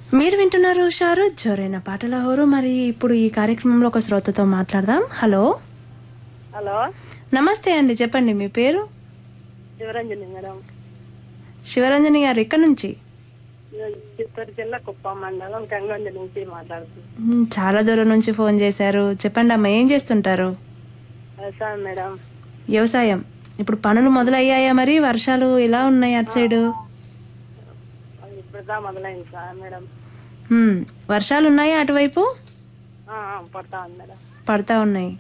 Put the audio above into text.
మీరు వింటున్నారు షారు జోరైన పాటల హోరు మరి ఇప్పుడు ఈ కార్యక్రమంలో ఒక శ్రోతతో మాట్లాడదాం హలో హలో నమస్తే అండి చెప్పండి మీ పేరు శివరంజని మేడం శివరంజని గారు ఇక్కడ నుంచి చిత్తూరు జిల్లా కుప్పం మండలం గంగంజ నుంచి మాట్లాడుతున్నాను మ్, చాలా దూరం నుంచి ఫోన్ చేశారు చెప్పండి అమ్మ ఏం చేస్తుంటారు వ్యవసాయం మేడం వ్యవసాయం ఇప్పుడు పనులు మొదలయ్యాయా మరి వర్షాలు ఎలా ఉన్నాయి అటు సైడు ఇప్పుడుదా మొదలైంది సార్ మేడం మ్, వర్షాలు ఉన్నాయా అటువైపు ఆ, ఆ, పడతా ఉంది మేడం పడతా ఉన్నాయి